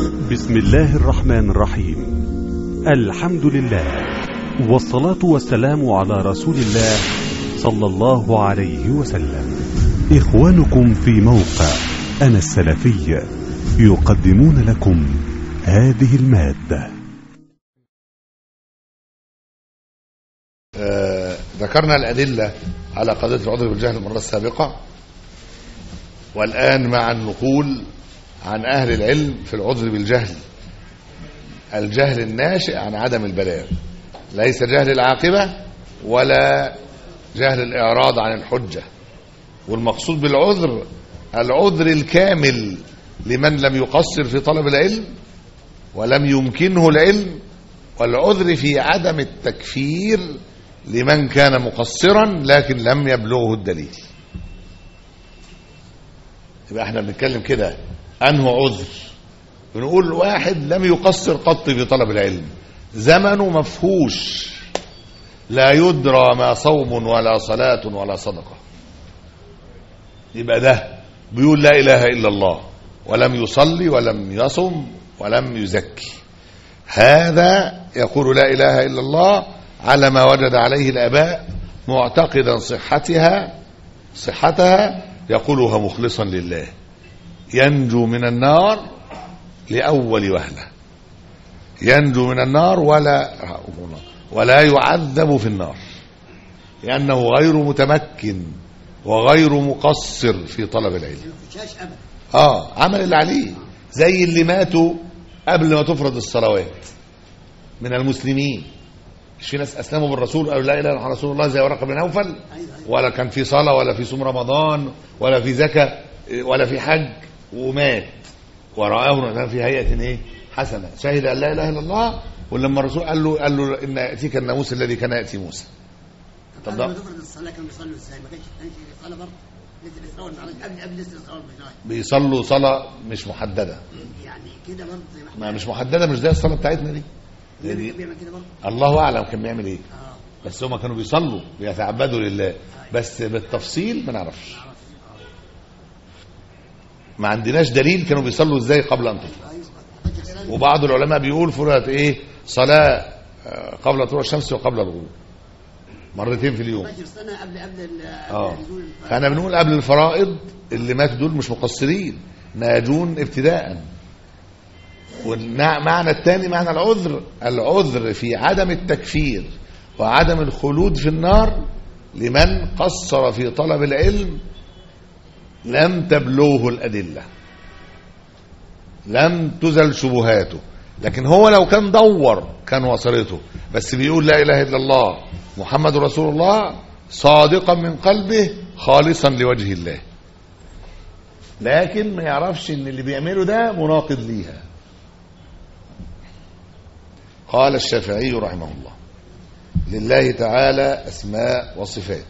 بسم الله الرحمن الرحيم الحمد لله والصلاة والسلام على رسول الله صلى الله عليه وسلم إخوانكم في موقع أنا السلفي يقدمون لكم هذه المادة آه، ذكرنا الأدلة على قضية العذر بالجهل المرة السابقة والآن مع النقول عن أهل العلم في العذر بالجهل الجهل الناشئ عن عدم البلاغ ليس جهل العاقبة ولا جهل الإعراض عن الحجة والمقصود بالعذر العذر الكامل لمن لم يقصر في طلب العلم ولم يمكنه العلم والعذر في عدم التكفير لمن كان مقصرا لكن لم يبلغه الدليل يبقى احنا بنتكلم كده انه عذر بنقول واحد لم يقصر قط في طلب العلم زمنه مفهوش لا يدرى ما صوم ولا صلاة ولا صدقة يبقى ده بيقول لا إله إلا الله ولم يصلي ولم يصم ولم يزكي هذا يقول لا إله إلا الله على ما وجد عليه الآباء معتقدا صحتها صحتها يقولها مخلصا لله ينجو من النار لأول وهلة ينجو من النار ولا ولا يعذب في النار لأنه غير متمكن وغير مقصر في طلب العلم فيهاش ابدا اه عمل اللي عليه زي اللي ماتوا قبل ما تفرض الصلوات من المسلمين مش في ناس اسلموا بالرسول قالوا لا اله الا الله رسول الله زي ورقه بن نوفل ايوه ايوه ولا كان في صلاه ولا في صوم رمضان ولا في زكاه ولا في حج ومات ورآه في هيئه ايه حسنه شهد ان لا اله الا الله ولما الرسول قال له قال له ان ياتيك الناموس الذي كان ياتي موسى طب طب قبل ده- ما تفرض الصلاه كانوا بيصلوا ازاي؟ ما كانش كانش الصلاه برضه لسه الاسراء والمعراج قبل قبل لسه الاسراء والمعراج بيصلوا صلاه مش محدده يعني كده برضه زي ما احنا ما مش محدده مش زي الصلاه بتاعتنا دي النبي كان بيعمل كده برضه الله اعلم كان بيعمل ايه اه بس هما كانوا بيصلوا بيتعبدوا لله بس بالتفصيل ما نعرفش ما عندناش دليل كانوا بيصلوا ازاي قبل ان تطلع ايوه 11 سنه وبعض العلماء بيقول فرضت ايه صلاه آه، قبل طلوع الشمس وقبل الغروب مرتين في اليوم 11 سنه قبل قبل ال- اه قبل نزول الف- فاحنا بنقول قبل الفرائض اللي ماتوا دول مش مقصرين ناجون ابتداء والمعنى الثاني معنى العذر العذر في عدم التكفير وعدم الخلود في النار لمن قصر في طلب العلم لم تبلغه الأدلة لم تزل شبهاته لكن هو لو كان دور كان وصلته بس بيقول لا إله إلا الله محمد رسول الله صادقا من قلبه خالصا لوجه الله لكن ما يعرفش ان اللي بيعمله ده مناقض ليها قال الشافعي رحمه الله لله تعالى اسماء وصفات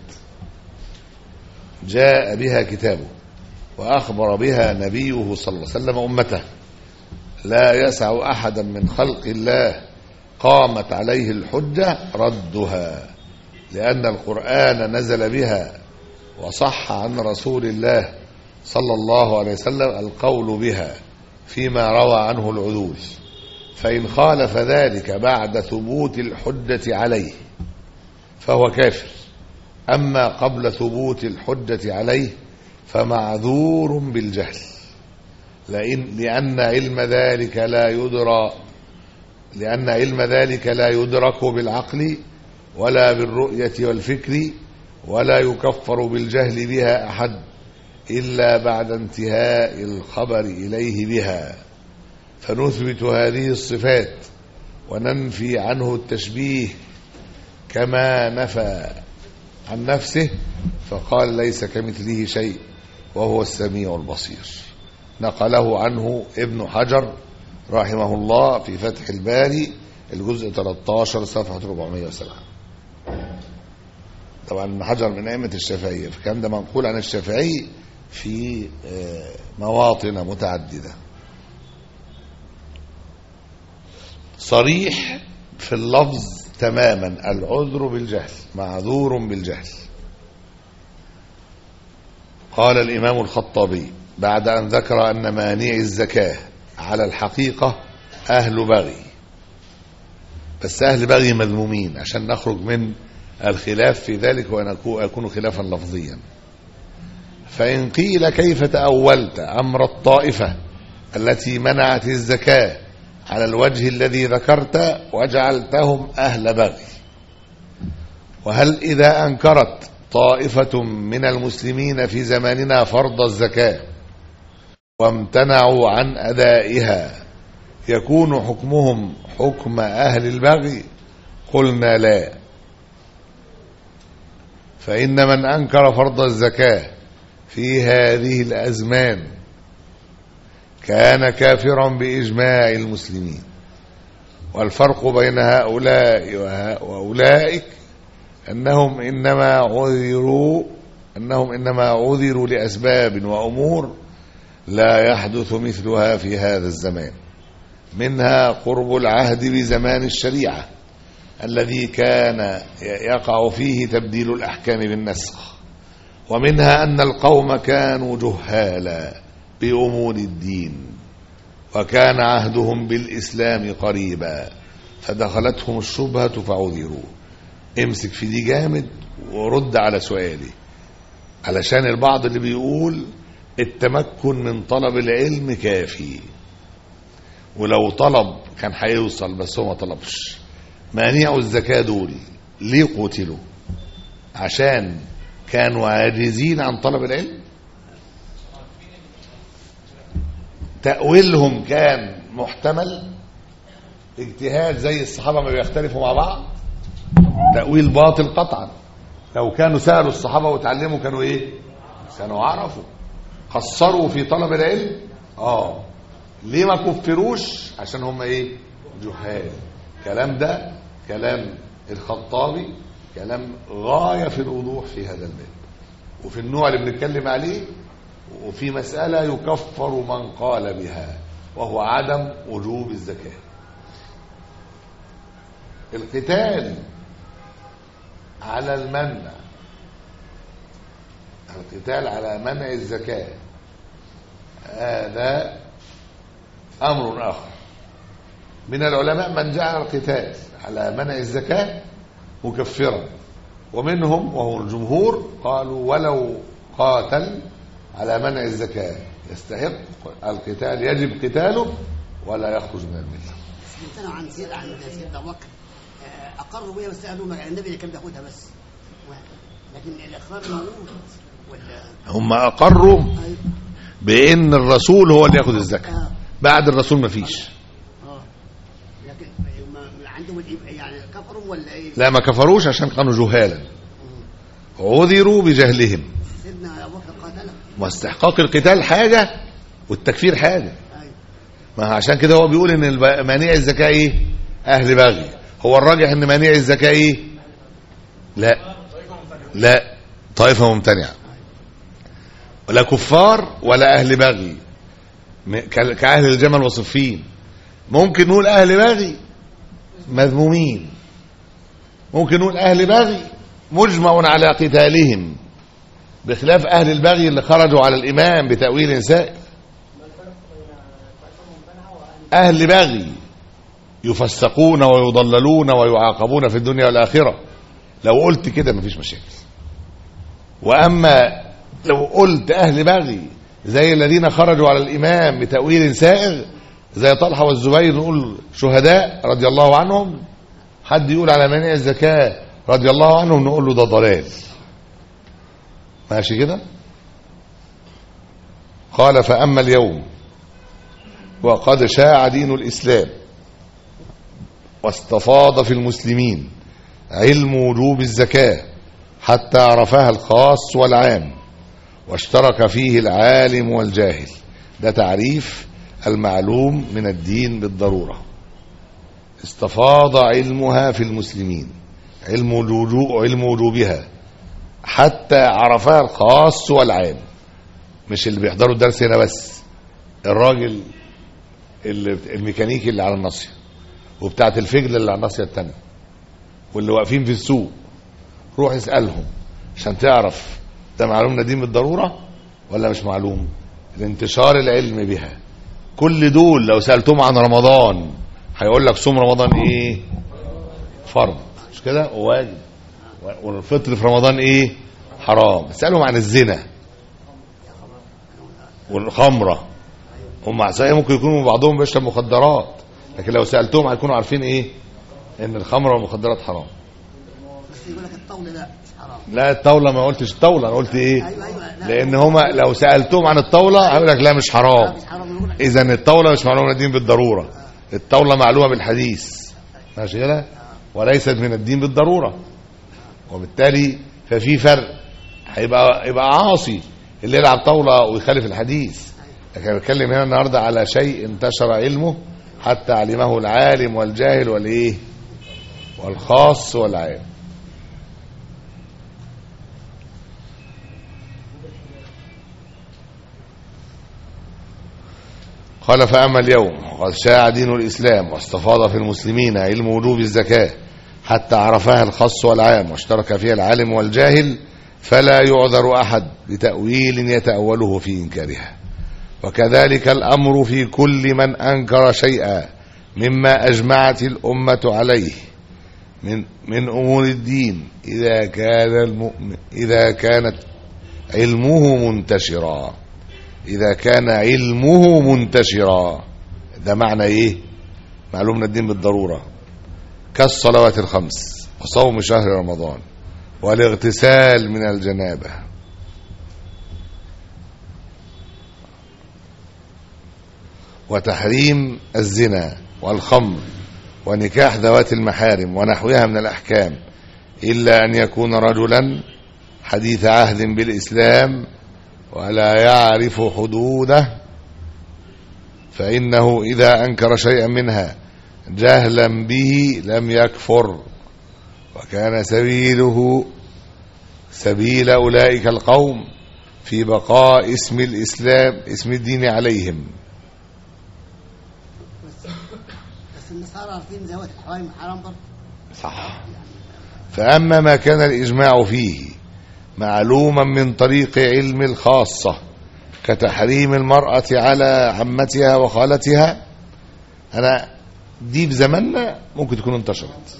جاء بها كتابه واخبر بها نبيه صلى الله عليه وسلم امته لا يسع احدا من خلق الله قامت عليه الحجه ردها لان القران نزل بها وصح عن رسول الله صلى الله عليه وسلم القول بها فيما روى عنه العدول فإن خالف ذلك بعد ثبوت الحجة عليه فهو كافر أما قبل ثبوت الحجة عليه فمعذور بالجهل لأن لأن علم ذلك لا يدرى لأن علم ذلك لا يدرك بالعقل ولا بالرؤية والفكر ولا يكفر بالجهل بها أحد إلا بعد انتهاء الخبر إليه بها فنثبت هذه الصفات وننفي عنه التشبيه كما نفى عن نفسه فقال ليس كمثله شيء وهو السميع البصير نقله عنه ابن حجر رحمه الله في فتح الباري الجزء 13 صفحة 407 طبعا ابن حجر من أئمة الشافعية فكان ده منقول عن الشافعي في آه، مواطن متعددة صريح في اللفظ تماما العذر بالجهل معذور بالجهل قال الإمام الخطابي بعد أن ذكر أن مانع الزكاة على الحقيقة أهل بغي بس أهل بغي مذمومين عشان نخرج من الخلاف في ذلك وأن يكون خلافا لفظيا فإن قيل كيف تأولت أمر الطائفة التي منعت الزكاة على الوجه الذي ذكرت وجعلتهم أهل بغي وهل إذا أنكرت طائفة من المسلمين في زماننا فرض الزكاة وامتنعوا عن أدائها يكون حكمهم حكم أهل البغي قلنا لا فإن من أنكر فرض الزكاة في هذه الأزمان كان كافرا بإجماع المسلمين والفرق بين هؤلاء وأولئك أنهم إنما عذروا أنهم إنما عذروا لأسباب وأمور لا يحدث مثلها في هذا الزمان منها قرب العهد بزمان الشريعة الذي كان يقع فيه تبديل الأحكام بالنسخ ومنها أن القوم كانوا جهالا بأمور الدين وكان عهدهم بالإسلام قريبا فدخلتهم الشبهة فعذروا امسك في دي جامد ورد على سؤالي علشان البعض اللي بيقول التمكن من طلب العلم كافي ولو طلب كان هيوصل بس هو ما طلبش مانعوا الزكاة دول ليه قتلوا عشان كانوا عاجزين عن طلب العلم تأويلهم كان محتمل اجتهاد زي الصحابة ما بيختلفوا مع بعض تأويل باطل قطعا لو كانوا سألوا الصحابة وتعلموا كانوا ايه كانوا عرفوا قصروا في طلب العلم اه ليه ما كفروش عشان هم ايه جهال الكلام ده كلام الخطابي كلام غاية في الوضوح في هذا الباب وفي النوع اللي بنتكلم عليه وفي مسألة يكفر من قال بها وهو عدم وجوب الزكاة القتال على المنع القتال على منع الزكاة هذا أمر آخر من العلماء من جعل القتال على منع الزكاة مكفرا ومنهم وهو الجمهور قالوا ولو قاتل على منع الزكاة يستحق القتال يجب قتاله ولا يخرج من المله امتنعوا عن سيد عن سيدنا ابو بكر آه، اقروا بها بس قالوا ما- النبي اللي كان بياخدها بس لكن الاقرار موجود ولا هم أقروا أيوة. بأن الرسول هو اللي ياخد الزكاة اه بعد الرسول ما فيش اه لكن ما عندهم الإب- يعني كفروا ولا ايه؟ لا ما كفروش عشان كانوا جهالا عذروا بجهلهم سيدنا ابو بكر قاتله واستحقاق القتال حاجة والتكفير حاجة ايوه ما هو عشان كده هو بيقول ان الب- مانع الزكاة ايه اهل بغي هو الراجح ان مانع الزكاة ايه لا لا طائفة ممتنعة ولا كفار ولا اهل بغي م- ك- كاهل الجمل وصفين ممكن نقول اهل بغي مذمومين ممكن نقول اهل بغي مجمع على قتالهم بخلاف اهل البغي اللي خرجوا على الامام بتاويل سائغ أهل بغي يفسقون ويضللون ويعاقبون في الدنيا والآخرة لو قلت كده مفيش مشاكل وأما لو قلت أهل بغي زي الذين خرجوا على الإمام بتأويل سائغ زي طلحة والزبير نقول شهداء رضي الله عنهم حد يقول على منع الزكاة رضي الله عنهم نقول له ده ضلال ماشي كده قال فأما اليوم وقد شاع دين الإسلام واستفاض في المسلمين علم وجوب الزكاة حتى عرفها الخاص والعام واشترك فيه العالم والجاهل ده تعريف المعلوم من الدين بالضرورة استفاض علمها في المسلمين علم وجوب علم وجوبها حتى عرفها الخاص والعام مش اللي بيحضروا الدرس هنا بس الراجل اللي الميكانيكي اللي على الناصيه وبتاعت الفجل اللي على الناصيه التانية واللي واقفين في السوق روح اسالهم عشان تعرف ده معلوم نديم بالضروره ولا مش معلوم لانتشار العلم بها كل دول لو سالتهم عن رمضان هيقول لك صوم رمضان ايه فرض مش كده واجب والفطر في رمضان ايه حرام اسالهم عن الزنا والخمره هم عسايا ممكن يكونوا بعضهم بيشرب مخدرات لكن لو سالتهم هيكونوا عارفين ايه ان الخمره والمخدرات حرام بس يقول لك الطاوله لا مش حرام لا الطاوله ما قلتش الطاوله انا قلت ايه ايوه ايوه لا لان هما لو سالتهم عن الطاوله هيقول لك لا مش لا حرام مش حرام يقول لك اذا الطاوله مش معلومه من الدين بالضروره الطاوله معلومه بالحديث ماشي كده وليست من الدين بالضروره وبالتالي ففي فرق هيبقى يبقى عاصي اللي يلعب طاوله ويخالف الحديث لكن أنا بتكلم هنا النهارده على شيء انتشر علمه حتى علمه العالم والجاهل والايه والخاص والعام قال فأما اليوم وقد شاع دين الإسلام واستفاض في المسلمين علم وجوب الزكاة حتى عرفها الخاص والعام واشترك فيها العالم والجاهل فلا يعذر أحد بتأويل يتأوله في إنكارها وكذلك الأمر في كل من أنكر شيئا مما أجمعت الأمة عليه من من أمور الدين إذا كان المؤمن إذا كانت علمه منتشرا إذا كان علمه منتشرا ده معنى إيه معلوم من الدين بالضرورة كالصلوات الخمس وصوم شهر رمضان والاغتسال من الجنابة وتحريم الزنا والخمر ونكاح ذوات المحارم ونحوها من الأحكام إلا أن يكون رجلا حديث عهد بالإسلام ولا يعرف حدوده فإنه إذا أنكر شيئا منها جهلا به لم يكفر وكان سبيله سبيل أولئك القوم في بقاء اسم الإسلام اسم الدين عليهم بس النصارى عارفين زواج الحرام حرام برضه صح فأما ما كان الإجماع فيه معلوما من طريق علم الخاصة كتحريم المرأة على عمتها وخالتها أنا دي بزماننا ممكن تكون انتشرت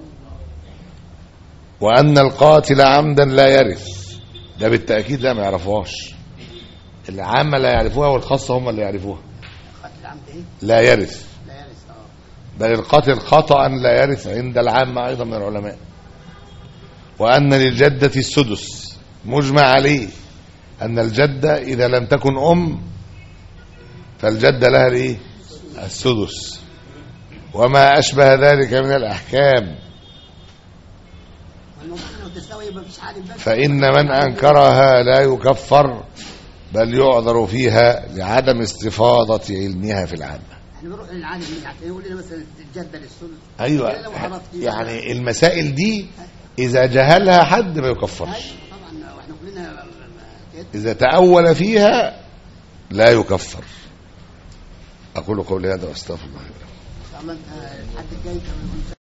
وأن القاتل عمدا لا يرث ده بالتأكيد لا ما يعرفوهاش العامة لا يعرفوها والخاصة هم اللي يعرفوها قتل العمد ايه لا يرث لا يرث اه بل القاتل خطأ لا يرث عند العامة أيضا من العلماء وأن للجدة السدس مجمع عليه أن الجدة إذا لم تكن أم فالجدة لها الإيه؟ السدس وما أشبه ذلك من الأحكام والمفروض لو تساوي يبقى مفيش عالم بس فإن من أنكرها لا يكفر بل يعذر فيها لعدم استفاضة علمها في العامة احنا بنروح للعالم عشان يقول لنا مثلا الجده للثلث أيوة لو عرفت دي يعني المسائل دي إذا جهلها حد ما يكفرش ايوه طبعا واحنا كلنا كده إذا تأول فيها لا يكفر أقول قولي هذا وأستغفر الله لي ولكم. ان شاء الله انت الحد الجاي كمان